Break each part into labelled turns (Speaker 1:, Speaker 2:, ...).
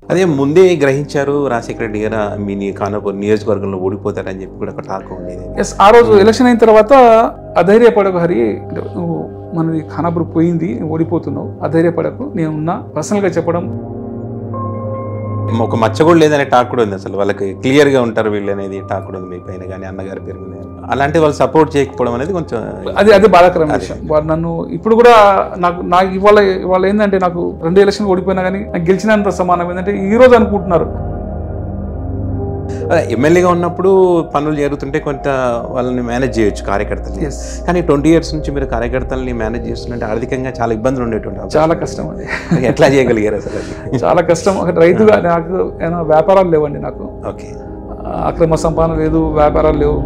Speaker 1: అదే ముందే గ్రహించారు రాజశేఖర రెడ్డి గారు మీ నీ- ఖానాపూర్ నియోజకవర్గంలో ఓడిపోతారని చెప్పి కూడా ఒక టాక్ ఉండేది
Speaker 2: ఎస్ ఆ రోజు ఎలక్షన్ అయిన తర్వాత అధైర్యపడకు హరి అంటే నువ్వు మనది ఖానాపూర్ పోయింది నువ్వు ఓడిపోతున్నావు అధైర్యపడకు నేను ఉన్నా పర్సనల్గా చెప్పడం
Speaker 1: ఒక మచ్చ కూడా లేదనే టాక్ కూడా ఉంది అసలు వాళ్ళకి క్లియర్ గా ఉంటారు వీళ్ళు అనేది టాక్ కూడా ఉంది మీ పైన కానీ అన్నగారి పేరు మీద అలాంటి వాళ్ళు సపోర్ట్ చేయకపోవడం అనేది కొంచెం
Speaker 2: అది అది బాధాకరం విషయం వారు నన్ను ఇప్పుడు కూడా నాకు నాకు ఇవాళ ఇవాళ ఏంటంటే నాకు రెండు ఎలక్షన్ ఓడిపోయినా కానీ నాకు గెలిచినంత సమానం ఏంటంటే ఈ రోజు అనుకుంటున్నారు
Speaker 1: అదే, ఎమ్మెల్యేగా ఉన్నప్పుడు పనులు జరుగుతుంటే కొంత వాళ్ళని మేనేజ్ చేయొచ్చు కార్యకర్తలు
Speaker 2: ఎస్
Speaker 1: కానీ ట్వంటీ ఇయర్స్ నుంచి మీరు కార్యకర్తల్ని మేనేజ్ చేస్తుంటే ఆర్థికంగా చాలా ఇబ్బందులు ఉండేటువంటి అవకాశం.
Speaker 2: చాలా కష్టం అండి
Speaker 1: ఎట్లా చేయగలిగారు అసలు అది
Speaker 2: చాలా కష్టం ఒక రైతుగా నాకు ఏమైనా వ్యాపారాలు లేవండి నాకు
Speaker 1: ఓకే
Speaker 2: ఆ, అక్రమ సంపాదన లేదు వ్యాపారాలు లేవు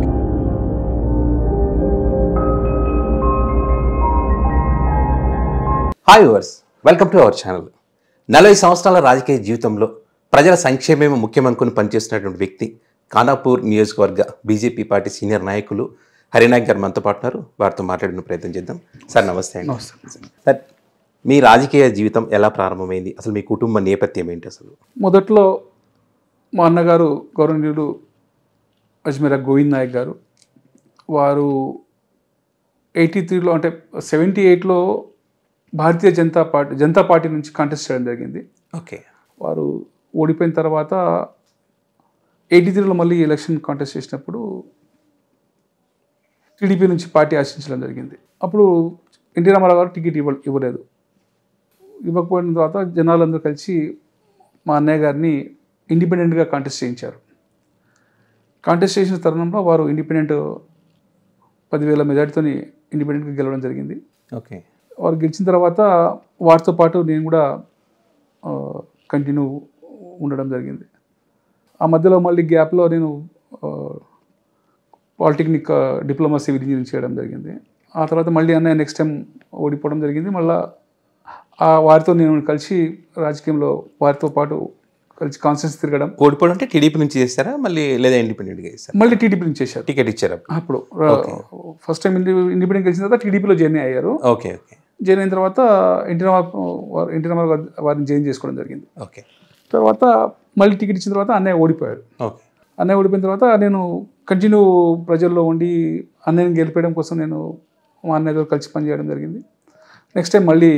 Speaker 1: hi viewers welcome to our channel నలభై సంవత్సరాల రాజకీయ జీవితంలో ప్రజల సంక్షేమమే ముఖ్యమనుకుని పనిచేస్తున్నటువంటి వ్యక్తి ఖానాపూర్ నియోజకవర్గ బీజేపీ పార్టీ సీనియర్ నాయకులు హరినాయక్ గారు మనతో పాటు ఉన్నారు వారితో మాట్లాడిన ప్రయత్నం చేద్దాం సార్ నమస్తే అండి సార్ మీ రాజకీయ జీవితం ఎలా ప్రారంభమైంది అసలు మీ కుటుంబ నేపథ్యం ఏంటి అసలు
Speaker 2: మొదట్లో మా అన్నగారు గౌరవనీయులు అజ్మీరా గోవింద్ నాయక్ గారు వారు ఎయిటీ త్రీలో అంటే సెవెంటీ ఎయిట్లో భారతీయ జనతా పార్టీ జనతా పార్టీ నుంచి కాంటెస్ట్ చేయడం జరిగింది
Speaker 1: ఓకే
Speaker 2: వారు ఓడిపోయిన తర్వాత ఎయిటీ త్రీలో మళ్ళీ ఎలక్షన్ కాంటెస్ట్ చేసినప్పుడు టీడీపీ నుంచి పార్టీ ఆశించడం జరిగింది అప్పుడు ఎన్టీ రామారావు గారు టికెట్ ఇవ్వ ఇవ్వలేదు ఇవ్వకపోయిన తర్వాత జనాలందరూ కలిసి మా అన్నయ్య గారిని ఇండిపెండెంట్గా కాంటెస్ట్ చేయించారు కాంటెస్ట్ చేసిన తరుణంలో వారు ఇండిపెండెంట్ పదివేల మెజార్టీతో ఇండిపెండెంట్గా గెలవడం జరిగింది
Speaker 1: ఓకే
Speaker 2: వారు గెలిచిన తర్వాత వారితో పాటు నేను కూడా కంటిన్యూ ఉండడం జరిగింది ఆ మధ్యలో మళ్ళీ గ్యాప్లో నేను పాలిటెక్నిక్ డిప్లొమా సివిల్ ఇంజనీరింగ్ చేయడం జరిగింది ఆ తర్వాత మళ్ళీ అన్నయ్య నెక్స్ట్ టైం ఓడిపోవడం జరిగింది మళ్ళీ ఆ వారితో నేను కలిసి రాజకీయంలో వారితో పాటు కలిసి కాన్ఫరెన్స్ తిరగడం
Speaker 1: ఓడిపోవడం అంటే టీడీపీ నుంచి చేస్తారా మళ్ళీ లేదా ఇండిపెండెంట్గా చేస్తారా
Speaker 2: మళ్ళీ టీడీపీ నుంచి చేశారు
Speaker 1: టికెట్ ఇచ్చారా
Speaker 2: అప్పుడు ఫస్ట్ టైం ఇండిపెండెంట్ గెలిచిన తర్వాత టీడీపీలో జాయిన్ అయ్యారు
Speaker 1: ఓకే ఓకే
Speaker 2: జాయిన్ అయిన తర్వాత ఎన్టీ రామారావు ఎన్టీ రామారావు గారు వారిని జాయిన్ చేసుకోవడం జరిగింది
Speaker 1: ఓకే
Speaker 2: తర్వాత మళ్ళీ టికెట్ ఇచ్చిన తర్వాత అన్నయ్య ఓడిపోయారు
Speaker 1: ఓకే
Speaker 2: అన్నయ్య ఓడిపోయిన తర్వాత నేను కంటిన్యూ ప్రజల్లో ఉండి అన్నయ్యని గెలిపేయడం కోసం నేను మా అన్నయ్యతో కలిసి పనిచేయడం జరిగింది నెక్స్ట్ టైం మళ్ళీ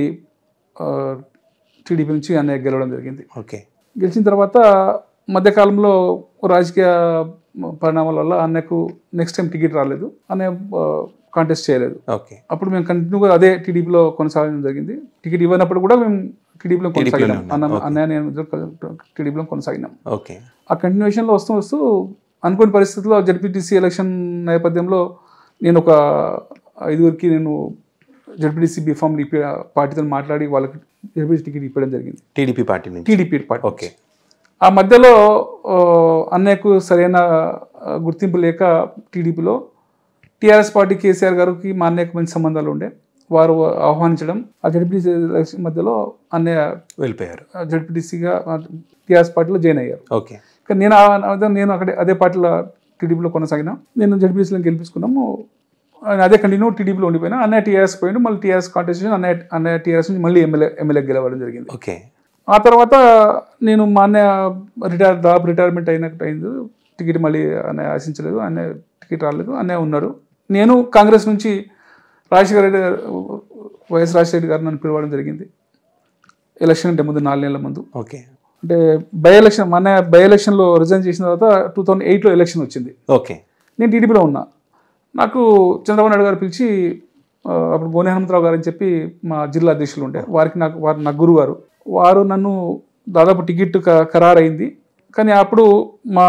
Speaker 2: టీడీపీ నుంచి అన్నయ్య గెలవడం జరిగింది
Speaker 1: ఓకే
Speaker 2: గెలిచిన తర్వాత మధ్యకాలంలో రాజకీయ పరిణామాల వల్ల అన్నయ్యకు నెక్స్ట్ టైం టికెట్ రాలేదు అన్నయ్య కాంటెస్ట్ చేయలేదు
Speaker 1: ఓకే
Speaker 2: అప్పుడు మేము కంటిన్యూగా అదే టీడీపీలో కొనసాగడం జరిగింది టికెట్ ఇవ్వనప్పుడు కూడా మేము టీడీపీలో కొనసాగినాం అన్న అన్నయ్య నేను ఇద్దరు టీడీపీలో కొనసాగినాం
Speaker 1: ఓకే
Speaker 2: ఆ కంటిన్యూషన్లో వస్తూ వస్తూ అనుకోని పరిస్థితుల్లో జడ్పీటీసీ ఎలక్షన్ నేపథ్యంలో నేను ఒక ఐదుగురికి నేను జడ్పీటీసీ బీఫామ్ ఇప్పి పార్టీతో మాట్లాడి వాళ్ళకి జడ్పీటీసీ టికెట్ ఇప్పడం జరిగింది
Speaker 1: టీడీపీ పార్టీ నుంచి
Speaker 2: టీడీపీ పార్టీ
Speaker 1: ఓకే
Speaker 2: ఆ మధ్యలో ఆ, అన్నయ్యకు సరైన ఆ, గుర్తింపు లేక టీడీపీలో టీఆర్ఎస్ పార్టీ కేసీఆర్ గారికి మా అన్నయ్యకు మంచి సంబంధాలు ఉండే వారు ఆహ్వానించడం ఆ జడ్పీటీసీ ఎలక్షన్ మధ్యలో అన్నయ్య
Speaker 1: వెళ్ళిపోయారు
Speaker 2: జడ్పీటీసీగా టీఆర్ఎస్ పార్టీలో జాయిన్ అయ్యారు
Speaker 1: ఓకే
Speaker 2: కానీ నేను ఆ- అదే- నేను అక్కడే అదే పార్టీలో టీడీపీలో కొనసాగినా నేను జడ్పీసీలో గెలిపించుకున్నాము ఆయన అదే కంటిన్యూ టీడీపీలో ఉండిపోయినా అన్నయ్య టీఆర్ఎస్ పోయిండు మళ్ళీ టీఆర్ఎస్ కాంటెస్టేషన్ అన్నయ్య అన్నయ్య టీఆర్ఎస్ నుంచి మళ్ళీ ఎమ్మెల్యే ఎమ్మెల్యే గెలవడం జరిగింది
Speaker 1: ఓకే
Speaker 2: ఆ తర్వాత నేను మా అన్నయ్య రిటైర్ దాదాపు రిటైర్మెంట్ అయినట్టు అయింది టికెట్ మళ్ళీ అన్నయ్య ఆశించలేదు అన్నయ్య టికెట్ రాలేదు అన్నయ్య ఉన్నారు నేను కాంగ్రెస్ నుంచి రాజశేఖర రెడ్డి గారు వైఎస్ రాజశేఖర రెడ్డి గారు నన్ను పిలవడం జరిగింది ఎలక్షన్ అంటే ముందు నాలుగు నెలల ముందు
Speaker 1: ఓకే
Speaker 2: అంటే బై ఎలక్షన్ మన బై ఎలక్షన్లో రిజైన్ చేసిన తర్వాత టూ థౌజండ్ ఎయిట్లో ఎలక్షన్ వచ్చింది
Speaker 1: ఓకే
Speaker 2: నేను టీడీపీలో ఉన్నా నాకు చంద్రబాబు నాయుడు గారు పిలిచి ఆ, అప్పుడు గోనె హనుమంతరావు గారు అని చెప్పి మా జిల్లా అధ్యక్షులు ఉండే వారికి నాకు వారు నా గురువు గారు వారు నన్ను దాదాపు టికెట్ క- ఖరారైంది కానీ అప్పుడు మా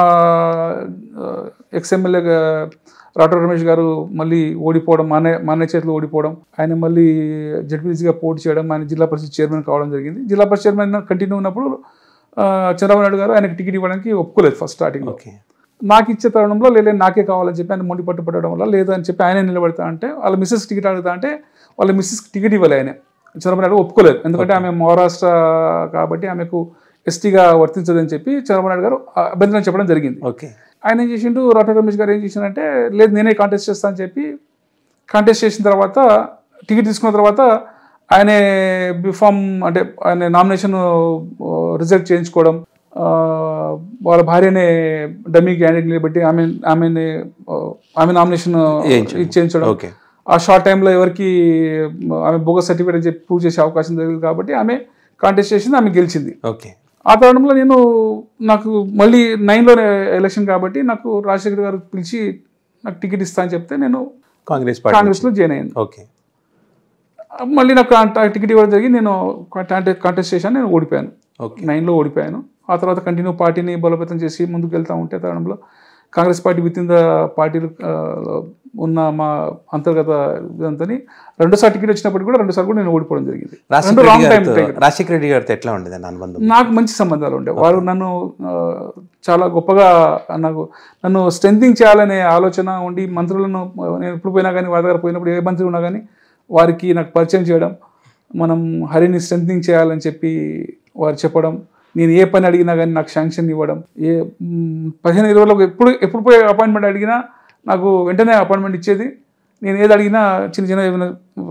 Speaker 2: ఎక్స్ఎమ్మెల్యే రాఠోడ్ రమేష్ గారు మళ్ళీ ఓడిపోవడం మా అన్నయ్య మా అన్నయ్య చేతిలో ఓడిపోవడం ఆయన మళ్ళీ జడ్పీసీగా పోటీ చేయడం ఆయన జిల్లా పరిషత్ చైర్మన్ కావడం జరిగింది జిల్లా పరిషత్ చైర్మన్ కంటిన్యూ ఉన్నప్పుడు ఆ, చంద్రబాబు నాయుడు గారు ఆయనకి టికెట్ ఇవ్వడానికి ఒప్పుకోలేదు ఫస్ట్ స్టార్టింగ్లో
Speaker 1: ఓకే
Speaker 2: నాకు ఇచ్చే తరుణంలో లేదు నాకే కావాలని చెప్పి ఆయన మొండి పట్టుపడడం వల్ల లేదు అని చెప్పి ఆయన నిలబడతా అంటే వాళ్ళ మిస్సెస్ టికెట్ అడుగుతా అంటే వాళ్ళ మిస్సెస్ టికెట్ ఇవ్వాలి ఆయన చంద్రబాబు నాయుడు ఒప్పుకోలేదు ఎందుకంటే ఆమె మహారాష్ట్ర కాబట్టి ఆమెకు ఎస్టీగా వర్తించదని చెప్పి చంద్రబాబు నాయుడు గారు అభ్యంతరం చెప్పడం జరిగింది
Speaker 1: ఓకే
Speaker 2: ఆయన ఏం చేసిండు రాఠోడ్ రమేష్ గారు ఏం చేసిండంటే లేదు నేనే కాంటెస్ట్ చేస్తా అని చెప్పి కాంటెస్ట్ చేసిన తర్వాత టికెట్ తీసుకున్న తర్వాత ఆయన బిఫామ్ అంటే ఆయన నామినేషన్ రిజల్ట్ చేయించుకోవడం ఆ, వాళ్ళ భార్యనే డమ్మీ క్యాండిడేట్ నిలబెట్టి ఆమె ఆమెని ఆ, ఆమె నామినేషన్
Speaker 1: చేయించడం.
Speaker 2: ఇచ్చేయించడం
Speaker 1: ఓకే
Speaker 2: ఆ షార్ట్ టైంలో ఎవరికి ఆమె బోగస్ సర్టిఫికేట్ అని చెప్పి ప్రూవ్ చేసే అవకాశం జరిగింది కాబట్టి ఆమె కాంటెస్ట్ చేసింది ఆమె గెలిచింది
Speaker 1: ఓకే
Speaker 2: ఆ తరుణంలో నేను నాకు మళ్ళీ నైన్లోనే ఎలక్షన్ కాబట్టి నాకు రాజశేఖర్ గారు పిలిచి నాకు టికెట్ ఇస్తా అని చెప్తే నేను
Speaker 1: కాంగ్రెస్ పార్టీ
Speaker 2: కాంగ్రెస్లో జాయిన్ అయ్యాను
Speaker 1: ఓకే
Speaker 2: మళ్ళీ నాకు ఆ టికెట్ ఇవ్వడం జరిగి నేను కాంటెస్ట్ చేశాను నేను ఓడిపోయాను
Speaker 1: ఓకే
Speaker 2: నైన్లో ఓడిపోయాను ఆ తర్వాత కంటిన్యూ పార్టీని బలోపేతం చేసి ముందుకు వెళ్తూ ఉంటే తరుణంలో Congress party with in the పార్టీలు ఆ, ఉన్న మా అంతర్గత ఇదంతని రెండోసారి టికెట్ వచ్చినప్పుడు కూడా రెండోసారి కూడా నేను ఓడిపోవడం జరిగింది రెండు
Speaker 1: రాజశేఖర
Speaker 2: రాంగ్
Speaker 1: రెడ్డి
Speaker 2: టైం
Speaker 1: గారితో రాజశేఖర రెడ్డి గారితో ఎట్లా ఉండేది అన్న అనుబంధం
Speaker 2: నాకు మంచి సంబంధాలు ఉండే వారు నన్ను ఆ, చాలా గొప్పగా నాకు నన్ను స్ట్రెంథింగ్ చేయాలనే ఆలోచన ఉండి మంత్రులను ఆ, నేను ఎప్పుడు పోయినా కానీ వారి దగ్గర పోయినప్పుడు ఏ మంత్రి ఉన్నా కానీ వారికి నాకు పరిచయం చేయడం మనం హరిని స్ట్రెంథింగ్ చేయాలని చెప్పి వారు చెప్పడం నేను ఏ పని అడిగినా కానీ నాకు శాంక్షన్ ఇవ్వడం ఏ మ్, పదిహేను ఇరవైలో ఎప్పుడు ఎప్పుడు పోయి అపాయింట్మెంట్ అడిగినా నాకు వెంటనే అపాయింట్మెంట్ ఇచ్చేది నేను ఏది అడిగినా చిన్న చిన్న ఏమైనా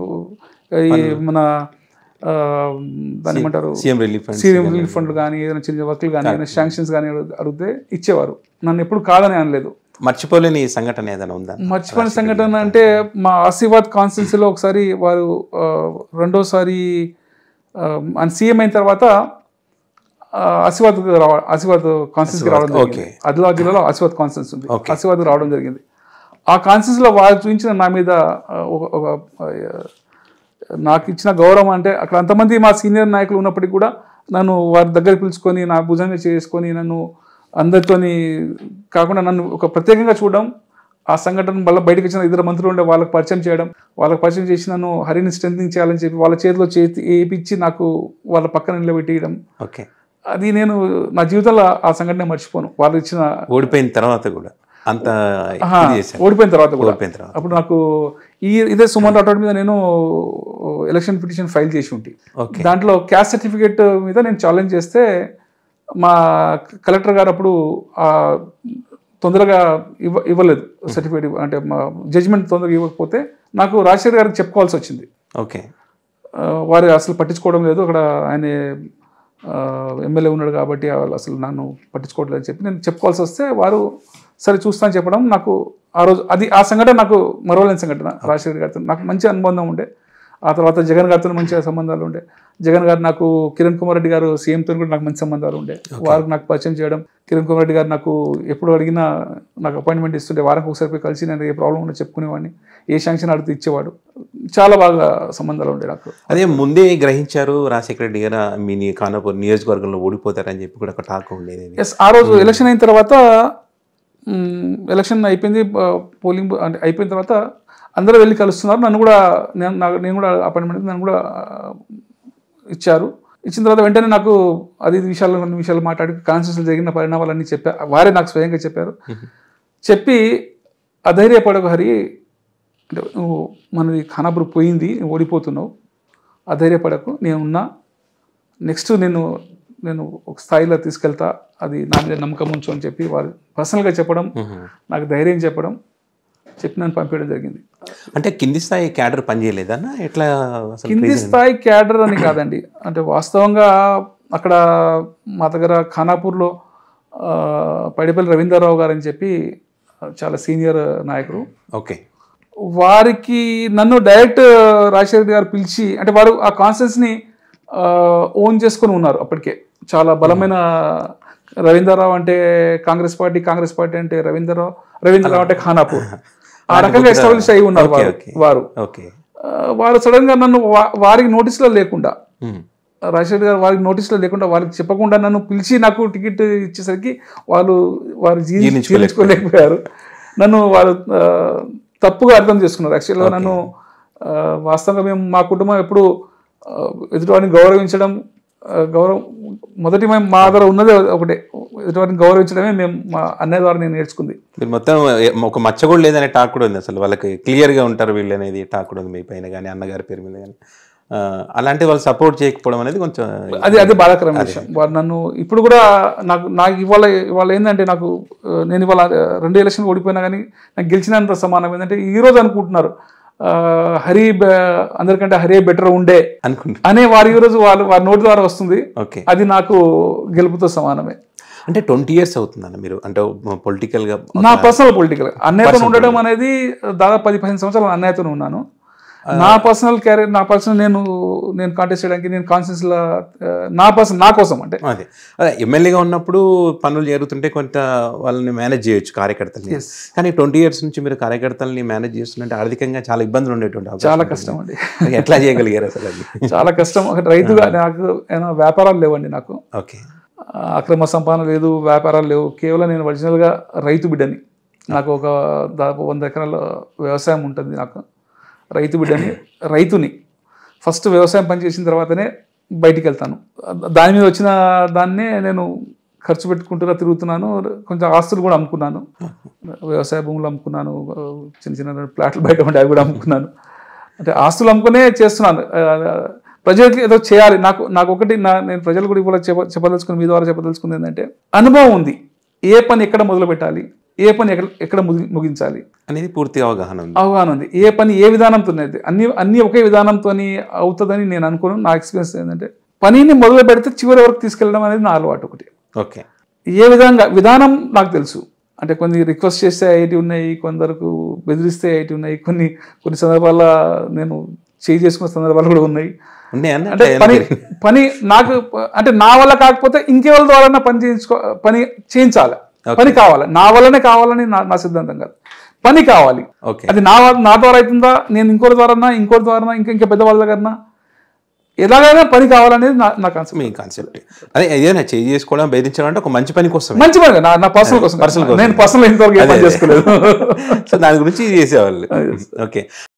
Speaker 2: ఈ మన ఆ, దాన్ని ఏమంటారు
Speaker 1: CM relief fund
Speaker 2: CM relief ఫండ్లు కానీ ఏదైనా చిన్న వర్క్లు కానీ ఏదైనా శాంక్షన్స్ కానీ అడిగితే ఇచ్చేవారు నన్ను ఎప్పుడు కాదని అనలేదు
Speaker 1: మర్చిపోలేని సంఘటన ఏదైనా ఉందా
Speaker 2: మర్చిపోయిన సంఘటన అంటే మా ఆశీర్వాద్ కాన్స్టిట్యున్సీలో ఒకసారి వారు ఆ, రెండోసారి ఆయన సీఎం అయిన తర్వాత ఆ, ఆశీర్వాద్ రావ ఆశీర్వాద్ కాన్స్టిట్యున్సీకి రావడం జరిగింది
Speaker 1: ఓకే.
Speaker 2: ఆదిలాబాద్ జిల్లాలో ఆశీర్వాద్ కాన్స్టిట్యున్సీ ఉంది
Speaker 1: ఓకే.
Speaker 2: ఆశీర్వాద్ రావడం జరిగింది ఆ కాన్స్టిట్యున్సీలో వారు చూపించిన నా మీద ఆ, ఒక ఒక ఆ, నాకు ఇచ్చిన గౌరవం అంటే అక్కడ అంతమంది మా సీనియర్ నాయకులు ఉన్నప్పటికీ కూడా నన్ను వారి దగ్గర పిలుచుకొని నా భుజంగా చేసుకొని నన్ను అందరితోని కాకుండా నన్ను ఒక ప్రత్యేకంగా చూడడం ఆ సంఘటన వల్ల బయటకు వచ్చిన ఇద్దరు మంత్రులు ఉండే వాళ్ళకి పరిచయం చేయడం వాళ్ళకి పరిచయం చేసి నన్ను హరిని స్ట్రెంథింగ్ చేయాలని చెప్పి వాళ్ళ చేతిలో చేతి ఏపిచ్చి నాకు వాళ్ళ పక్కన నిలబెట్టేయడం
Speaker 1: ఓకే
Speaker 2: అది నేను నా జీవితంలో ఆ సంఘటన మర్చిపోను వాళ్ళు ఇచ్చిన
Speaker 1: ఓడిపోయిన తర్వాత కూడా అంత
Speaker 2: ఆహా,
Speaker 1: ఇది చేశారు
Speaker 2: ఓడిపోయిన తర్వాత కూడా
Speaker 1: ఓడిపోయిన తర్వాత
Speaker 2: అప్పుడు నాకు ఈ ఇదే సుమన్ రాఠోడ్ మీద నేను ఎలక్షన్ పిటిషన్ ఫైల్ చేసి ఉంటే
Speaker 1: ఓకే
Speaker 2: దాంట్లో క్యాస్ట్ సర్టిఫికేట్ మీద నేను ఛాలెంజ్ చేస్తే మా కలెక్టర్ గారు అప్పుడు ఆ తొందరగా ఇవ్వ ఇవ్వలేదు సర్టిఫికేట్ అంటే మా జడ్జిమెంట్ తొందరగా ఇవ్వకపోతే నాకు రాజశేఖర్ గారికి చెప్పుకోవాల్సి వచ్చింది
Speaker 1: ఓకే
Speaker 2: ఆ, వారు అసలు పట్టించుకోవడం లేదు అక్కడ ఆయన ఎమ్మెల్యే ఉన్నాడు కాబట్టి వాళ్ళు అసలు నన్ను పట్టించుకోవట్లేదు అని చెప్పి నేను చెప్పుకోవాల్సి వస్తే వారు సరే చూస్తాను చెప్పడం నాకు ఆ రోజు అది ఆ సంఘటన నాకు మరవలేని సంఘటన రాజశేఖర్ గారితో నాకు మంచి అనుబంధం ఉండే ఆ తర్వాత జగన్ గారితో మంచి సంబంధాలు ఉండే జగన్ గారు నాకు కిరణ్ కుమార్ రెడ్డి గారు సీఎంతో కూడా నాకు మంచి సంబంధాలు ఉండే వారికి నాకు పరిచయం చేయడం కిరణ్ కుమార్ రెడ్డి గారు నాకు ఎప్పుడు అడిగినా నాకు అపాయింట్మెంట్ ఇస్తుండే వారానికి ఒకసారి పోయి కలిసి నేను ఏ ప్రాబ్లం ఉన్నా చెప్పుకునేవాడిని ఏ శాంక్షన్ అడిగితే ఇచ్చేవాడు చాలా బాగా సంబంధాలు ఉండే నాకు
Speaker 1: అదే ముందే గ్రహించారు రాజశేఖర రెడ్డి గారు మీ నీ- ఖానాపూర్ నియోజకవర్గంలో ఓడిపోతారని చెప్పి కూడా ఒక టాక్ ఉండేది
Speaker 2: ఎస్ ఆ రోజు ఎలక్షన్ అయిన తర్వాత మ్, ఎలక్షన్ అయిపోయింది ఆ, పోలింగ్ బూ- అంటే అయిపోయిన తర్వాత అందరూ వెళ్ళి కలుస్తున్నారు నన్ను కూడా నేను నాకు- నేను కూడా అపాయింట్మెంట్ నన్ను కూడా ఆ, ఇచ్చారు ఇచ్చిన తర్వాత వెంటనే నాకు అది ఇది విషయాలు కొన్ని విషయాలు మాట్లాడి కాన్స్టిట్యూషన్ జరిగిన పరిణామాలన్నీ చెప్పారు వారే నాకు స్వయంగా చెప్పారు చెప్పి అధైర్యపడకు హరి అంటే నువ్వు మనది ఖానాపూర్ పోయింది నువ్వు ఓడిపోతున్నావు అధైర్యపడకు నేను ఉన్నా నెక్స్ట్ నేను నేను ఒక స్థాయిలో తీసుకెళ్తా అది నా మీద నమ్మకం ఉంచు అని చెప్పి వారు పర్సనల్గా చెప్పడం నాకు ధైర్యం చెప్పడం చెప్పి నన్ను పంపించడం జరిగింది
Speaker 1: అంటే కింది స్థాయి క్యాడర్ పనిచేయలేదన్నా ఎట్లా అసలు
Speaker 2: కింది స్థాయి క్యాడర్ అని కాదండి అంటే వాస్తవంగా అక్కడ మా దగ్గర ఖానాపూర్లో ఆ, పైడిపల్లి రవీంద్రరావు గారు అని చెప్పి చాలా సీనియర్ నాయకుడు
Speaker 1: ఓకే
Speaker 2: వారికి నన్ను డైరెక్ట్ రాజశేఖర్ గారు పిలిచి అంటే వారు ఆ కాన్ఫరెన్స్ని ఓన్ చేసుకొని ఉన్నారు అప్పటికే చాలా బలమైన రవీంద్రరావు అంటే కాంగ్రెస్ పార్టీ కాంగ్రెస్ పార్టీ అంటే రవీంద్రరావు రవీంద్రరావు అంటే ఖానాపూర్ ఆ రకంగా ఎస్టాబ్లిష్ అయి ఉన్నారు
Speaker 1: ఓకే,
Speaker 2: వారు
Speaker 1: ఓకే.
Speaker 2: వారు
Speaker 1: ఓకే
Speaker 2: ఆ, వారు సడన్ గా నన్ను వా- వారికి నోటీసులో లేకుండా రాజశేఖర్ గారు వారికి నోటీసులో లేకుండా వారికి చెప్పకుండా నన్ను పిలిచి నాకు టికెట్ ఇచ్చేసరికి వాళ్ళు వారు జీర్ణి-
Speaker 1: జీర్ణించుకోలేకపోయారు.
Speaker 2: జీర్ణించుకోలేకపోయారు నన్ను వారు ఆ, తప్పుగా అర్థం చేసుకున్నారు యాక్చువల్గా నన్ను ఆ, వాస్తవంగా మేము మా కుటుంబం ఎప్పుడు ఆ, ఎదుటివారిని గౌరవించడం ఆ, గౌరవం మొదటి మేము మా దగ్గర ఉన్నదే ఒకటే ఎదుటివారిని గౌరవించడమే మేము మా అన్నయ్య ద్వారా నేను నేర్చుకుంది
Speaker 1: మీరు మొత్తం ఏ- ఒక మచ్చ కూడా లేదనే టాక్ కూడా ఉంది అసలు వాళ్ళకి క్లియర్గా ఉంటారు వీళ్ళు అనేది టాక్ కూడా ఉంది మీ పైన కానీ అన్నగారి పేరు మీద కానీ అలాంటి వాళ్ళు సపోర్ట్ చేయకపోవడం అనేది కొంచెం
Speaker 2: అది అది బాధాకరమైన విషయం వారు నన్ను ఇప్పుడు కూడా నాకు నాకు ఇవాళ ఇవాళ ఏంటంటే నాకు ఆ, నేను ఇవాళ ఆ, రెండు ఎలక్షన్ ఓడిపోయినా కానీ నాకు గెలిచినంత సమానం ఏంటంటే ఈ రోజు అనుకుంటున్నారు ఆ, హరి బె- అందరికంటే హరే బెటర్ ఉండే
Speaker 1: అనుకుంటా
Speaker 2: అనే వారి ఈ రోజు వాళ్ళు వారి నోటి ద్వారా వస్తుంది
Speaker 1: ఓకే
Speaker 2: అది నాకు గెలుపుతో సమానమే
Speaker 1: అంటే ట్వంటీ ఇయర్స్ అవుతుందన్న మీరు అంటే పొలిటికల్గా
Speaker 2: నా పర్సనల్ పొలిటికల్ అన్నయ్యతో ఉండడం అనేది దాదాపు పది పదిహేను సంవత్సరాలు అన్నయ్యతో ఉన్నాను నా పర్సనల్ క్యారియర్ నా పర్సనల్ నేను నేను కాంటెస్ట్ చేయడానికి నేను కాన్షియస్ నా పర్సన్ నా కోసం అంటే
Speaker 1: అదే అదే ఎమ్మెల్యేగా ఉన్నప్పుడు పనులు జరుగుతుంటే కొంత వాళ్ళని మేనేజ్ చేయొచ్చు కార్యకర్తల్ని
Speaker 2: Yes.
Speaker 1: కానీ ట్వంటీ ఇయర్స్ నుంచి మీరు కార్యకర్తల్ని మేనేజ్ చేస్తుంటే ఆర్థికంగా చాలా ఇబ్బందులు ఉండేటువంటి అవకాశం
Speaker 2: చాలా
Speaker 1: ఉంటుంది.
Speaker 2: కష్టం అండి
Speaker 1: మరి ఎట్లా చేయగలిగారు అసలు అది
Speaker 2: చాలా కష్టం ఒక రైతుగా నాకు ఏమైనా వ్యాపారాలు లేవండి నాకు
Speaker 1: ఓకే
Speaker 2: ఆ, అక్రమ సంపాదన లేదు వ్యాపారాలు లేవు కేవలం నేను ఒరిజినల్గా రైతు బిడ్డని నాకు ఒక దాదాపు వంద ఎకరాల వ్యవసాయం ఉంటుంది నాకు రైతు బిడ్డని రైతుని ఫస్ట్ వ్యవసాయం పని చేసిన తర్వాతనే బయటికి వెళ్తాను దాని మీద వచ్చిన దాన్నే నేను ఖర్చు పెట్టుకుంటూ తిరుగుతున్నాను కొంచెం ఆస్తులు కూడా అమ్ముకున్నాను వ్యవసాయ భూములు అమ్ముకున్నాను చిన్న చిన్న ప్లాట్లు బయట ఉండే అవి కూడా అమ్ముకున్నాను అంటే ఆస్తులు అమ్ముకునే చేస్తున్నాను ఆ, ప్రజలకి ఏదో చేయాలి నాకు నాకు ఒకటి నా నేను ప్రజలు కూడా ఇవాళ చెప్ప చెప్పదలుచుకుని మీ ద్వారా చెప్పదలుచుకుంది ఏంటంటే అనుభవం ఉంది ఏ పని ఎక్కడ మొదలు పెట్టాలి ఏ పని ఎక్కడ ఎక్కడ ముగి- ముగించాలి
Speaker 1: అనేది పూర్తి అవగాహన ఉంది
Speaker 2: అవగాహన ఉంది ఏ పని ఏ విధానంతో అయితే అన్ని అన్ని ఒకే విధానంతో అవుతుందని నేను అనుకోను నా ఎక్స్పీరియన్స్ ఏంటంటే పనిని మొదలు పెడితే చివరి వరకు తీసుకెళ్ళడం అనేది నా అలవాటు ఒకటి
Speaker 1: ఓకే
Speaker 2: ఏ విధంగా విధానం నాకు తెలుసు అంటే కొన్ని రిక్వెస్ట్ చేస్తే ఐటీ ఉన్నాయి కొందరకు బెదిరిస్తే ఐటీ ఉన్నాయి కొన్ని కొన్ని సందర్భాల్లో నేను చేయి చేసుకున్న సందర్భాలు కూడా ఉన్నాయి
Speaker 1: ఉన్నాయన్న
Speaker 2: అంటే పని పని నాకు అంటే నా వల్ల కాకపోతే ఇంకెవరి ద్వారా పని చేయించుకో పని చేయించాలి పని కావాలి నా వల్లనే కావాలని నా నా సిద్ధాంతం కాదు పని కావాలి
Speaker 1: ఓకే
Speaker 2: అది నా వల్ల- నా ద్వారా అవుతుందా నేను ఇంకోటి ద్వారా ఇంకోటి ద్వారా ఇంకా ఇంకా పెద్దవాళ్ళ దగ్గర ఎలాగైనా పని కావాలనేది నా నా కాన్సెప్ట్
Speaker 1: మీ కాన్సెప్ట్ అదే ఏదైనా చేంజ్ చేసుకోవడం బెదిరించడం అంటే ఒక మంచి పని కోసం
Speaker 2: మంచి పని నా నా పర్సనల్ కోసం
Speaker 1: Personal కోసం.
Speaker 2: నేను పర్సనల్ ఇంతవరకు ఏ
Speaker 1: అదే,
Speaker 2: పని
Speaker 1: అదే.
Speaker 2: చేసుకోలేదు
Speaker 1: సో దాని గురించి చేసేవాళ్ళు ఓకే